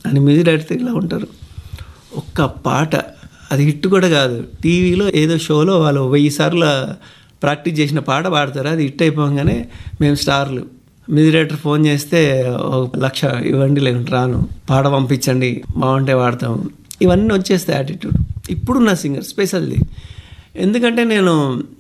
అని music director ఇలా ఉంటారు ఒక్క పాట అది హిట్ కూడా కాదు టీవీలో ఏదో షోలో వాళ్ళు వెయ్యి సార్లు ప్రాక్టీస్ చేసిన పాట పాడతారు అది హిట్ అయిపోగానే మేము స్టార్లు మ్యూజిక్ డైరెక్టర్ ఫోన్ చేస్తే ఒక లక్ష ఇవ్వండి లేకుంటే రాను పాట పంపించండి బాగుంటే వాడతాం ఇవన్నీ వచ్చేస్తాయి యాటిట్యూడ్ ఇప్పుడున్న సింగర్ స్పెషల్ది ఎందుకంటే నేను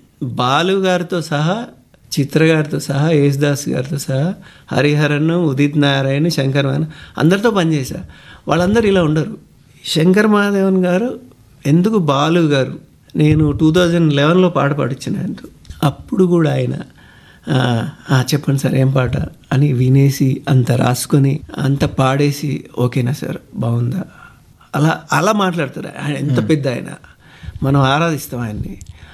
బాలు గారితో సహా చిత్ర గారితో సహా యేసుదాస్ గారితో సహా హరిహరన్ ఉదిత్ నారాయణ శంకర్ మహాదేవన్ అందరితో పనిచేశా వాళ్ళందరూ ఇలా ఉండరు శంకర్ మహాదేవన్ గారు ఎందుకు బాలు గారు నేను టూ థౌజండ్ లెవెన్లో పాట పాడించిన ఆయనతో అప్పుడు కూడా ఆయన "ఆ, ఆ, చెప్పండి సార్ ఏం పాట అని వినేసి అంత రాసుకొని అంత పాడేసి ఓకేనా సార్ బాగుందా అలా అలా మాట్లాడతారు ఆయన ఎంత పెద్ద ఆయన మనం ఆరాధిస్తాం ఆయన్ని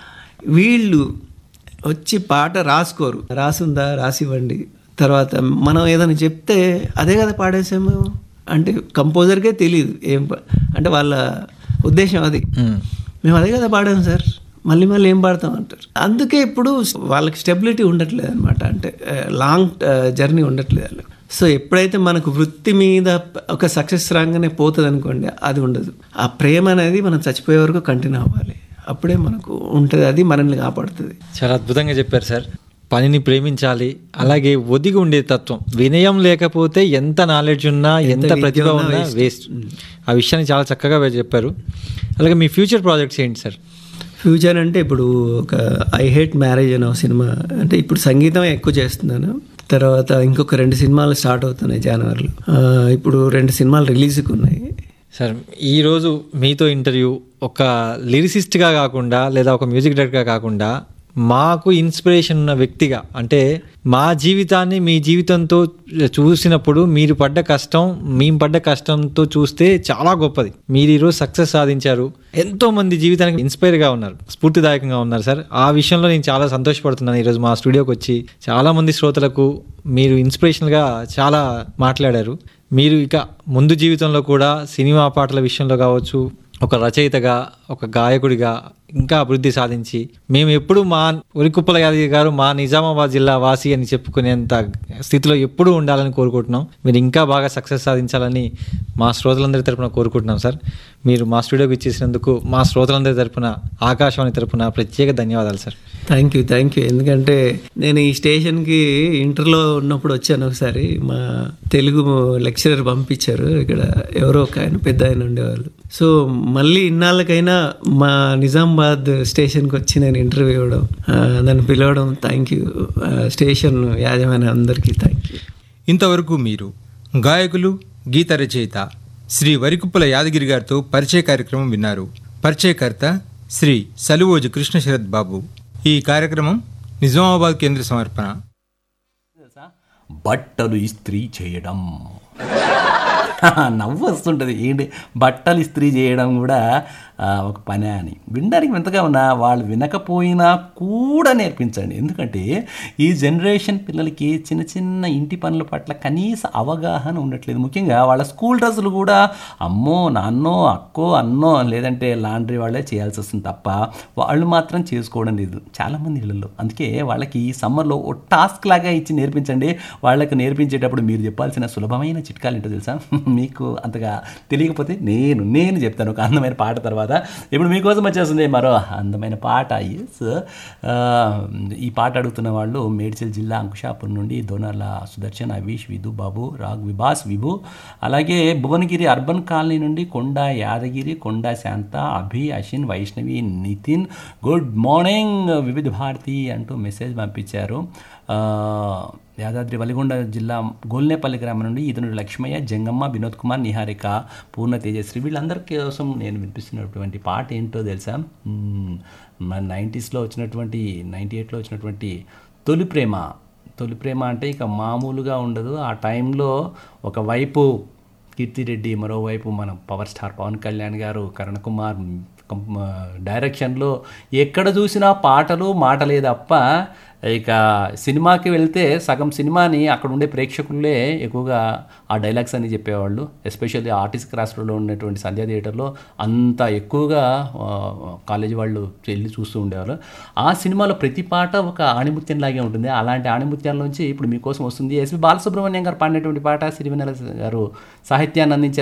వీళ్ళు వచ్చి పాట రాసుకోరు రాసుందా రాసివ్వండి తర్వాత మనం ఏదైనా చెప్తే అదే కదా పాడేసాము అంటే కంపోజర్కే తెలియదు ఏం పా- అంటే వాళ్ళ ఉద్దేశం అది మేము అదే కదా పాడాము సార్ మళ్ళీ మళ్ళీ ఏం పాడతాం అంటారు అందుకే ఇప్పుడు వాళ్ళకి స్టెబిలిటీ ఉండట్లేదు అనమాట అంటే లాంగ్ జర్నీ ఉండట్లేదు వాళ్ళకి. సో ఎప్పుడైతే మనకు వృత్తి మీద ఒక సక్సెస్ రాగానే పోతుంది అనుకోండి అది ఉండదు ఆ ప్రేమ అనేది మనం చచ్చిపోయే వరకు కంటిన్యూ అవ్వాలి అప్పుడే మనకు ఉంటుంది అది మనల్ని కాపాడుతుంది చాలా అద్భుతంగా చెప్పారు సార్ పనిని ప్రేమించాలి అలాగే ఒదిగి ఉండే తత్వం వినయం లేకపోతే ఎంత నాలెడ్జ్ ఉన్నా ఎంత ప్రతిభ ఉన్నా వేస్ట్ ఆ విషయాన్ని చాలా చక్కగా చెప్పారు అలాగే మీ ఫ్యూచర్ ప్రాజెక్ట్స్ ఏంటి సార్ ఫ్యూచర్ అంటే ఇప్పుడు ఒక ఐ హేట్ మ్యారేజ్ అనే ఒక సినిమా అంటే ఇప్పుడు సంగీతం ఎక్కువ చేస్తున్నాను తర్వాత ఇంకొక రెండు సినిమాలు స్టార్ట్ అవుతున్నాయి జనవరిలో ఆ, ఇప్పుడు రెండు సినిమాలు రిలీజ్కి ఉన్నాయి సార్ ఈరోజు మీతో ఇంటర్వ్యూ ఒక లిరిసిస్ట్గా కాకుండా లేదా ఒక మ్యూజిక్ డైరెక్టర్గా కాకుండా మాకు ఇన్స్పిరేషన్ ఉన్న వ్యక్తిగా అంటే మా జీవితాన్ని మీ జీవితంతో చూసినప్పుడు మీరు పడ్డ కష్టం మేము పడ్డ కష్టంతో చూస్తే చాలా గొప్పది మీరు ఈరోజు సక్సెస్ సాధించారు ఎంతో మంది జీవితానికి ఇన్స్పైర్గా ఉన్నారు స్ఫూర్తిదాయకంగా ఉన్నారు సార్ ఆ విషయంలో నేను చాలా సంతోషపడుతున్నాను ఈరోజు మా స్టూడియోకి వచ్చి చాలా మంది శ్రోతలకు మీరు ఇన్స్పిరేషన్గా చాలా మాట్లాడారు మీరు ఇక ముందు జీవితంలో కూడా సినిమా పాటల విషయంలో కావచ్చు ఒక రచయితగా ఒక గాయకుడిగా ఇంకా అభివృద్ధి సాధించి మేము ఎప్పుడు మా ఉరికుప్పల యాదగిరి గారు మా నిజామాబాద్ జిల్లా వాసి అని చెప్పుకునేంత స్థితిలో ఎప్పుడూ ఉండాలని కోరుకుంటున్నాం మీరు ఇంకా బాగా సక్సెస్ సాధించాలని మా శ్రోతలందరి తరపున కోరుకుంటున్నాం సార్ మీరు మా స్టూడియోకి ఇచ్చేసినందుకు మా శ్రోతలందరి తరపున ఆకాశవాణి తరపున ప్రత్యేక ధన్యవాదాలు sir thank you thank you ఎందుకంటే నేను ఈ స్టేషన్కి ఇంటర్లో ఉన్నప్పుడు వచ్చాను ఒకసారి మా తెలుగు లెక్చరర్ పంపించారు ఇక్కడ ఎవరో ఒక ఆయన పెద్ద ఆయన ఉండేవాళ్ళు సో మళ్ళీ ఇన్నాళ్ళకైనా మా నిజామాబాద్ స్టేషన్కి వచ్చి నేను ఇంటర్వ్యూ ఇవ్వడం ఆ, నన్ను పిలవడం థ్యాంక్ యూ ఆ, స్టేషన్ యాజమాన్యం అందరికీ థ్యాంక్ యూ ఇంతవరకు మీరు గాయకులు గీత రచయిత శ్రీ వరికుప్పల యాదగిరి గారితో పరిచయ కార్యక్రమం విన్నారు పరిచయకర్త శ్రీ సలువోజు కృష్ణ శరత్ బాబు ఈ కార్యక్రమం నిజామాబాద్ కేంద్ర సమర్పణ బట్టలు ఇస్త్రీ చేయడం నవ్వు వస్తుంటుంది ఏంటి బట్టలు ఇస్త్రీ చేయడం కూడా ఆ, ఒక పనే అని వినడానికి వింతగా ఉన్నా వాళ్ళు వినకపోయినా కూడా నేర్పించండి ఎందుకంటే ఈ జనరేషన్ పిల్లలకి చిన్న చిన్న ఇంటి పనుల పట్ల కనీస అవగాహన ఉండట్లేదు ముఖ్యంగా వాళ్ళ స్కూల్ డ్రెస్సులు కూడా అమ్మో నాన్నో అక్కో అన్నో లేదంటే లాండ్రీ వాళ్ళే చేయాల్సి వస్తుంది తప్ప వాళ్ళు మాత్రం చేసుకోవడం లేదు చాలామంది ఇళ్ళల్లో అందుకే వాళ్ళకి ఈ సమ్మర్లో ఓ టాస్క్ లాగా ఇచ్చి నేర్పించండి వాళ్ళకి నేర్పించేటప్పుడు మీరు చెప్పాల్సిన సులభమైన చిట్కాలు ఏంటో తెలుసా మీకు అంతగా తెలియకపోతే నేను నేను చెప్తాను ఒక అందమైన పాట తర్వాత ఇప్పుడు మీకోసం వచ్చేస్తుంది మరో అందమైన పాట ఎస్ ఈ పాట అడుగుతున్న వాళ్ళు మేడ్చల్ జిల్లా అంకుషాపురం నుండి దోనాల సుదర్శన్ అవీష్ విధు బాబు రాగ్ విభాస్ విభు అలాగే భువనగిరి అర్బన్ కాలనీ నుండి కొండా యాదగిరి కొండా శాంత అభి అశ్విన్ వైష్ణవి నితిన్ గుడ్ మార్నింగ్ వివిధ భారతి అంటూ మెసేజ్ పంపించారు ఆ, యాదాద్రి వలిగొండ జిల్లా గోల్నేపల్లి గ్రామం నుండి ఇతను లక్ష్మయ్య జంగమ్మ వినోద్ కుమార్ నిహారిక పూర్ణ తేజశ్రీ వీళ్ళందరి కోసం నేను వినిపిస్తున్నటువంటి పాట ఏంటో తెలుసా మ్మ్, మన నైంటీస్లో వచ్చినటువంటి నైంటీ ఎయిట్లో వచ్చినటువంటి తొలి ప్రేమ తొలి ప్రేమ అంటే ఇక మామూలుగా ఉండదు ఆ టైంలో ఒకవైపు కీర్తిరెడ్డి మరోవైపు మన పవర్ స్టార్ పవన్ కళ్యాణ్ గారు కరణ్ కుమార్ కం- డైరెక్షన్లో ఎక్కడ చూసినా పాటలు మాటలే తప్ప ఇక సినిమాకి వెళ్తే సగం సినిమాని అక్కడ ఉండే ప్రేక్షకులే ఎక్కువగా ఆ డైలాగ్స్ అని చెప్పేవాళ్ళు ఎస్పెషల్లీ ఆర్టిస్ట్ క్రాస్ రోడ్లో ఉన్నటువంటి సంధ్యా థియేటర్లో అంత ఎక్కువగా ఆ, కాలేజీ వాళ్ళు వెళ్ళి చూస్తూ ఉండేవాళ్ళు ఆ సినిమాలో ప్రతి పాట ఒక ఆణిముత్యంలాగే ఉంటుంది అలాంటి ఆణిముత్యాల నుంచి ఇప్పుడు మీకోసం వస్తుంది ఎస్పి బాలసుబ్రహ్మణ్యం గారు పాడినటువంటి పాట సిరివెన్నెల గారు సాహిత్యాన్ని అందించారు